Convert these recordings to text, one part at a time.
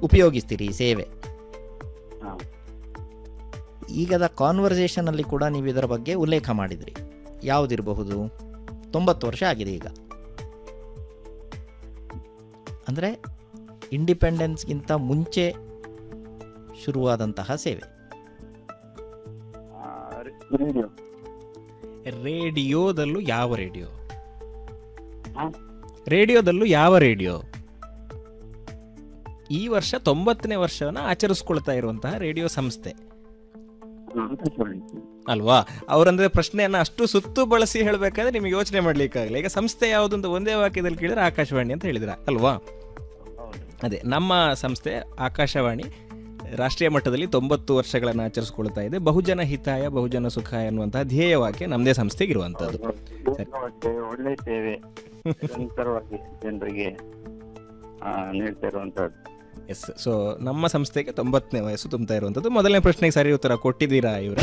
ಉಪಯೋಗಿಸ್ತೀರಿ ಈ ಸೇವೆ ಹಾ. ಈಗದ ಕಾನ್ವರ್ಸೇಷನಲ್ಲಿ ಕೂಡ ನೀವು ಇದರ ಬಗ್ಗೆ ಉಲ್ಲೇಖ ಮಾಡಿದ್ರಿ ಯಾವುದಿರಬಹುದು ತೊಂಬತ್ತು ವರ್ಷ ಆಗಿದೆ ಈಗ ಅಂದರೆ ಇಂಡಿಪೆಂಡೆನ್ಸ್ಗಿಂತ ಮುಂಚೆ ಶುರುವಾದಂತಹ ಸೇವೆ ಆ, ರೇಡಿಯೋ ರೇಡಿಯೋದಲ್ಲೂ ಯಾವ ರೇಡಿಯೋ ಹಾ? ರೇಡಿಯೋದಲ್ಲೂ ಯಾವ ರೇಡಿಯೋ ಈ ವರ್ಷ ತೊಂಬತ್ತನೇ ವರ್ಷವನ್ನ ಆಚರಿಸ್ಕೊಳ್ತಾ ಇರುವಂತಹ ರೇಡಿಯೋ ಸಂಸ್ಥೆ ಆಕಾಶವಾಣಿ ಅಲ್ವಾ ಅವರಂದ್ರೆ ಪ್ರಶ್ನೆಯನ್ನ ಅಷ್ಟು ಸುತ್ತು ಬಳಸಿ ಹೇಳಬೇಕಾದ್ರೆ ನಿಮಗೆ ಯೋಚನೆ ಮಾಡ್ಲಿಕ್ಕಾಗಲ್ಲ ಈಗ ಸಂಸ್ಥೆ ಯಾವುದು ಅಂತ ಒಂದೇ ವಾಕ್ಯದಲ್ಲಿ ಕೇಳಿದ್ರೆ ಆಕಾಶವಾಣಿ ಅಂತ ಹೇಳಿದ್ರ ಅಲ್ವಾ ಹೌದು ಅದೇ ನಮ್ಮ ಸಂಸ್ಥೆ ಆಕಾಶವಾಣಿ ರಾಷ್ಟ್ರೀಯ ಮಟ್ಟದಲ್ಲಿ ತೊಂಬತ್ತು ವರ್ಷಗಳನ್ನು ಆಚರಿಸ್ಕೊಳ್ತಾ ಇದೆ ಬಹುಜನ ಹಿತಾಯ ಬಹುಜನ ಸುಖಾಯ ಅನ್ನುವಂತಹ ಧ್ಯೇಯವಾಕ್ಯ ನಮ್ಮದೇ ಸಂಸ್ಥೆಗೆ ಇರುವಂಥದ್ದು ಮತ್ತೆ ಒಳ್ಳೆ ಸೇವೆ ನಿರಂತರವಾಗಿ ಜನರಿಗೆ ಆ, ನೀಡ್ತಾ ಇರುವಂತದ್ದು ಎಸ್ ಸೊ ನಮ್ಮ ಸಂಸ್ಥೆಗೆ ತೊಂಬತ್ತನೇ ವಯಸ್ಸು ತುಂಬ್ತಾ ಇರುವಂಥದ್ದು ಮೊದಲನೇ ಪ್ರಶ್ನೆಗೆ ಸರಿ ಉತ್ತರ ಕೊಟ್ಟಿದ್ದೀರಾ ಇವರ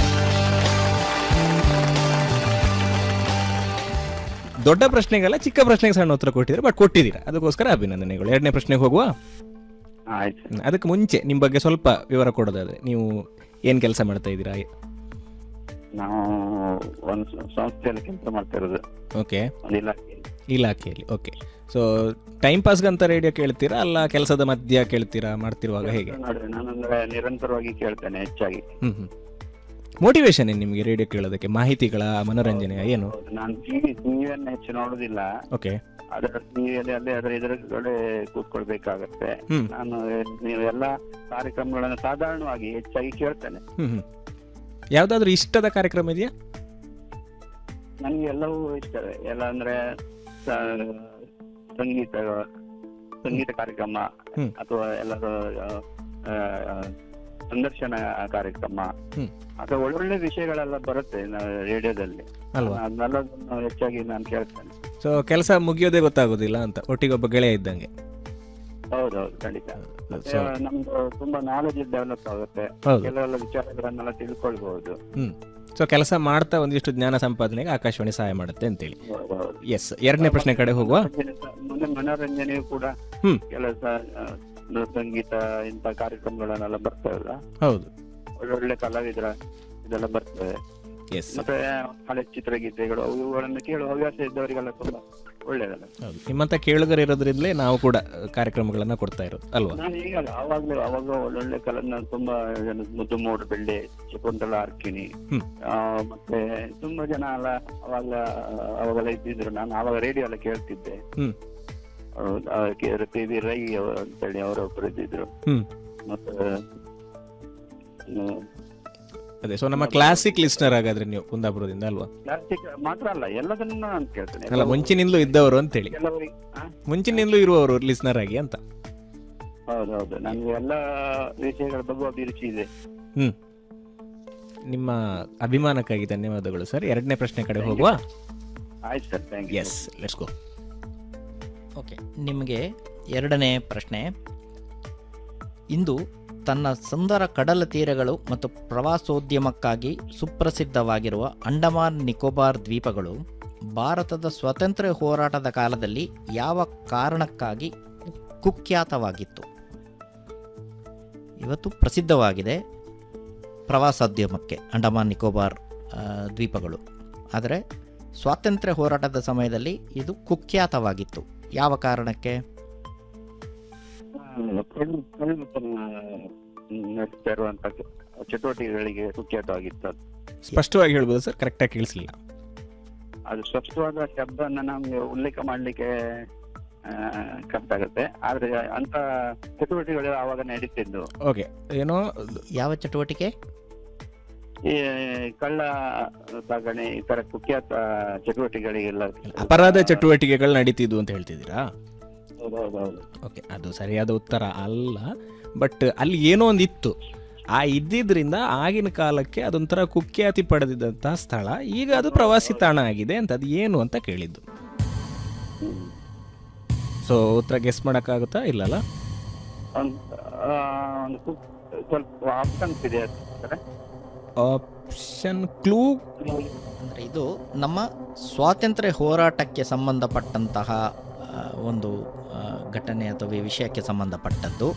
ದೊಡ್ಡ ಪ್ರಶ್ನೆಗಲ್ಲ ಚಿಕ್ಕ ಪ್ರಶ್ನೆಗೆ ಸಣ್ಣ ಉತ್ತರ ಕೊಟ್ಟಿದ್ದೀರಾ ಬಟ್ ಕೊಟ್ಟಿದ್ದೀರಾ ಅದಕ್ಕೋಸ್ಕರ ಅಭಿನಂದನೆಗಳು ಎರಡನೇ ಪ್ರಶ್ನೆಗೆ ಹೋಗುವ ಆ, ಆಯ್ತು ಹ್ಮ್, ಅದಕ್ಕೆ ಮುಂಚೆ ನಿಮ್ಮ ಬಗ್ಗೆ ಸ್ವಲ್ಪ ವಿವರ ಕೊಡೋದಾದ್ರೆ ನೀವು ಏನು ಕೆಲಸ ಮಾಡ್ತಾ ಇದ್ದೀರಾ ನಾವು ಒಂದು ಸ- ಸಂಸ್ಥೆಯಲ್ಲಿ ಕೆಲಸ ಮಾಡ್ತಾ ಇರೋದು ಓಕೆ ಒಂದು ಇಲಾಖೆ ಇಲಾಖೆಯಲ್ಲಿ ಓಕೆ ಸೊ ಟೈಮ್ ಪಾಸ್ಗಂತ ರೇಡಿಯೋ ಕೇಳ್ತೀರಾ ಅಲ್ಲ ಕೆಲಸದ ಮಧ್ಯ ಕೇಳ್ತೀರಾ ಮಾಡ್ತಿರುವಾಗ ಹೇಗೆ ನೋಡಿ ನಾನಂದ್ರೆ ನಿರಂತರವಾಗಿ ಕೇಳ್ತೇನೆ ಹೆಚ್ಚಾಗಿ ಹ್ಮ್ ಹ್ಮ್ ಮೋಟಿವೇಶನ್ ಏನು ನಿಮಗೆ ರೇಡಿಯೋ ಕೇಳೋದಕ್ಕೆ ಮಾಹಿತಿಗಳ ಮನೋರಂಜನೆ ಏನು ಹೌದು, ನಾನು ಟಿವಿ ಟಿವಿಯನ್ನು ಹೆಚ್ಚು ನೋಡುದಿಲ್ಲ ಓಕೆ ಅದರ ಟಿವಿಯಲ್ಲಿ ಅಲ್ಲೇ ಅದರ ಎದುರುಗಡೆ ಕೂತ್ಕೊಳ್ಬೇಕಾಗತ್ತೆ ಹ್ಮ್ ನಾನು ನೀವು ಎಲ್ಲಾ ಕಾರ್ಯಕ್ರಮಗಳನ್ನು ಸಾಧಾರಣವಾಗಿ ಹೆಚ್ಚಾಗಿ ಕೇಳ್ತೇನೆ ಹ್ಮ್ ಹ್ಮ್ ಯಾವ್ದಾದ್ರು ಇಷ್ಟದ ಕಾರ್ಯಕ್ರಮ ಇದೆಯಾ ನನ್ಗೆ ಎಲ್ಲವೂ ಇಷ್ಟವೇ ಎಲ್ಲ ಅಂದ್ರೆ ಸ- ಸಂಗೀತ ಸಂಗೀತ ಕಾರ್ಯಕ್ರಮ ಹ್ಮ್. ಅಥವಾ ಎಲ್ಲರೂ ಆ, ಆ, ಸಂದರ್ಶನ ಕಾರ್ಯಕ್ರಮ ಹ್ಮ್. ಅಥವಾ ಒಳ್ಳೊಳ್ಳೆ ವಿಷಯಗಳೆಲ್ಲ ಬರುತ್ತೆ ರೇಡಿಯೋದಲ್ಲಿ ಅಲ್ವಾ ಅದನ್ನೆಲ್ಲದನ್ನು ಹೆಚ್ಚಾಗಿ ನಾನು ಕೇಳ್ತೇನೆ ಸೊ ಕೆಲಸ ಮುಗಿಯೋದೇ ಗೊತ್ತಾಗೋದಿಲ್ಲ ಅಂತ ಒಟ್ಟಿಗೊಬ್ಬ ಗೆಳೆಯ ಇದ್ದಂಗೆ ಹೌದೌದು ಖಂಡಿತ ಮತ್ತೆ ಸೊ ನಮ್ದು ತುಂಬಾ ನಾಲೆಜ್ ಡೆವಲಪ್ ಆಗುತ್ತೆ ಹೌದು ಕೆಲವೆಲ್ಲ ವಿಚಾರಗಳನ್ನೆಲ್ಲ ತಿಳ್ಕೊಳ್ಬಹುದು ಹ್ಮ್ ಸೊ ಕೆಲಸ ಮಾಡ್ತಾ ಒಂದಿಷ್ಟು ಜ್ಞಾನ ಸಂಪಾದನೆಗೆ ಆಕಾಶವಾಣಿ ಸಹಾಯ ಮಾಡುತ್ತೆ ಅಂತೇಳಿ ಹೌದೌದು. ಎಸ್ ಎರಡನೇ ಪ್ರಶ್ನೆ ಕಡೆ ಹೋಗುವ ಮನೋರಂಜನೆ ಸ- ಮೊನ್ನೆ ಮನೋರಂಜನೆಯು ಕೂಡ ಹ್ಮ್. ಕೆಲಸ ಆ, ಸಂಗೀತ ಇಂತ ಕಾರ್ಯಕ್ರಮಗಳನ್ನೆಲ್ಲ ಬರ್ತವಲ್ಲ ಹೌದು ಒಳ್ಳೊಳ್ಳೆ ಕಲಾವಿದರ ಇದೆಲ್ಲ ಬರ್ತವೆ ಎಸ್ ಮತ್ತೆ ಹಳೆ ಚಿತ್ರಗೀತೆಗಳು ಅವುಗಳನ್ನು ಕೇಳುವ ಹವ್ಯಾಸ ಇದ್ದವರಿಗೆಲ್ಲ ತುಂಬಾ ಒಳ್ಳೇದಲ್ಲ ಹೌದು ನಿಮ್ಮಂತ ಕೇಳುಗರು ಇರೋದ್ರಿಂದಲೇ ನಾವು ಕೂಡ ಅಹ್, ಕಾರ್ಯಕ್ರಮಗಳನ್ನ ಕೊಡ್ತಾ ಇರೋದು ಅಲ್ವಾ ನಾನು ಈಗಲ್ಲ ಅವಾಗ್ಲೂ ಅವಾಗ ಒಳ್ಳೊಳ್ಳೆ ಕಲ ನಾನು ತುಂಬಾ ಜನ ಮುದ್ದು ಮೋಡು ಬೆಳ್ಳಿ ಶಕುಂತಲ ಅರ್ಕಿನಿ ಹ್ಮ್. ಆ, ಮತ್ತೆ ತುಂಬಾ ಜನ ಎಲ್ಲ ಅವಾಗ ಅವಾಗೆಲ್ಲ ಇದ್ದಿದ್ರು ನಾನು ಅವಾಗ ರೇಡಿಯೋ ಎಲ್ಲ ಕೇಳ್ತಿದ್ದೆ ಹ್ಮ್ ಪಿ ವಿ ರೈ ಅವರು ಅಂತೇಳಿ ಅವರೊಬ್ಬರು ಇದ್ದಿದ್ರು ಹ್ಮ್ ಮತ್ತೆ ಅದೇ ಸೊ ನಮ್ಮ ಕ್ಲಾಸಿಕ್ ಲಿಸ್ನರ್ ಹಾಗಾದ್ರೆ ನೀವು ಕುಂದಾಪುರದಿಂದ ಅಲ್ವಾ ಪ್ಲಾಸ್ಟಿಕ್ ಮಾತ್ರ ಅಲ್ಲ ಎಲ್ಲದನ್ನು ನಾನು ಕೇಳ್ತೇನೆ ಅಲ್ಲ ಮುಂಚಿನಿಂದಲೂ ಇದ್ದವರು ಅಂತೇಳಿ ಕೆಲವರಿಗೆ ಆ? ಮುಂಚಿನಿಂದಲೂ ಇರುವವರು ಲಿಸ್ನರ್ ಆಗಿ ಅಂತ ಹೌದೌದು ನನಗೆ ಎಲ್ಲ ವಿಷಯಗಳ ಬಗ್ಗೆ ಅಭಿರುಚಿ ಇದೆ ಹ್ಮ್ ನಿಮ್ಮ ಅಭಿಮಾನಕ್ಕಾಗಿ ಧನ್ಯವಾದಗಳು ಸರ್ ಎರಡನೇ ಪ್ರಶ್ನೆ ಕಡೆ ಹೋಗುವ ಆಯ್ತು sir thank you yes let's go okay ನಿಮಗೆ ಎರಡನೇ ಪ್ರಶ್ನೆ ಇಂದು ತನ್ನ ಸುಂದರ ಕಡಲ ತೀರಗಳು ಮತ್ತು ಪ್ರವಾಸೋದ್ಯಮಕ್ಕಾಗಿ ಸುಪ್ರಸಿದ್ಧವಾಗಿರುವ ಅಂಡಮಾನ್ ನಿಕೋಬಾರ್ ದ್ವೀಪಗಳು ಭಾರತದ ಸ್ವಾತಂತ್ರ್ಯ ಹೋರಾಟದ ಕಾಲದಲ್ಲಿ ಯಾವ ಕಾರಣಕ್ಕಾಗಿ ಕುಖ್ಯಾತವಾಗಿತ್ತು ಇವತ್ತು ಪ್ರಸಿದ್ಧವಾಗಿದೆ ಪ್ರವಾಸೋದ್ಯಮಕ್ಕೆ ಅಂಡಮಾನ್ ನಿಕೋಬಾರ್ ಆ, ದ್ವೀಪಗಳು ಆದರೆ ಸ್ವಾತಂತ್ರ್ಯ ಹೋರಾಟದ ಸಮಯದಲ್ಲಿ ಇದು ಕುಖ್ಯಾತವಾಗಿತ್ತು ಯಾವ ಕಾರಣಕ್ಕೆ ನಡೆಸ್ತಾ ಇರುವಂತ ಚಟುವಟಿಕೆಗಳಿಗೆ ಕುಖ್ಯಾತವಾಗಿತ್ತು ಅದು. ಸ್ಪಷ್ಟವಾಗಿ ಹೇಳ್ಬೋದು ಸರ್ ಕರೆಕ್ಟಾಗಿ ಕೇಳಿಸ್ಲಿಲ್ಲ ಅದು ಸ್ಪಷ್ಟವಾದ ಶಬ್ದನ ನಮ್ಗೆ ಉಲ್ಲೇಖ ಮಾಡ್ಲಿಕ್ಕೆ ಆ, ಕಷ್ಟ ಆಗುತ್ತೆ ಆದ್ರೆ ಅಂತ ಚಟುವಟಿಕೆಗಳು ಆವಾಗ ನಡೀತಿದ್ದು ಓಕೆ ಏನೋ ಯಾವ ಚಟುವಟಿಕೆ ಈ ಕಳ್ಳ ಸಾಗಣೆ ಈ ತರ ಕುಖ್ಯಾತ ಚಟುವಟಿಕೆಗಳಿಗೆಲ್ಲ ಅಪರಾಧ ಚಟುವಟಿಕೆಗಳು ನಡೀತಿದ್ವು ಅಂತ ಹೇಳ್ತಿದ್ದೀರಾ ಹೌದೌದೌದು ಓಕೆ ಅದು ಸರಿಯಾದ ಉತ್ತರ ಅಲ್ಲ ಬಟ್ ಅಲ್ಲಿ ಏನೋ ಒಂದು ಇತ್ತು ಆ ಇದ್ದಿದ್ರಿಂದ ಆಗಿನ ಕಾಲಕ್ಕೆ ಅದೊಂಥರ ಕುಖ್ಯಾತಿ ಪಡೆದಿದ್ದಂತಹ ಸ್ಥಳ ಈಗ ಅದು ಪ್ರವಾಸಿ ತಾಣ ಆಗಿದೆ ಅಂತ ಅದು ಏನು ಅಂತ ಕೇಳಿದ್ದು ಹ್ಮ್. ಸೊ ಉತ್ತರ ಗೆಸ್ ಮಾಡೋಕ್ಕಾಗುತ್ತಾ ಇಲ್ಲಲ್ಲ ಒಂದ್ ಆ, ಒಂದು ಕು- ಸ್ವಲ್ಪ ಆಪ್ಷನ್ಸ್ ಇದೆ ಸರ್ ಆಪ್ಷನ್ ಕ್ಲೂ ಅಂದರೆ ಇದು ನಮ್ಮ ಸ್ವಾತಂತ್ರ್ಯ ಹೋರಾಟಕ್ಕೆ ಸಂಬಂಧಪಟ್ಟಂತಹ ಆ, ಒಂದು ಆ, ಘಟನೆ ಅಥವಾ ವಿಷಯಕ್ಕೆ ಸಂಬಂಧಪಟ್ಟದ್ದು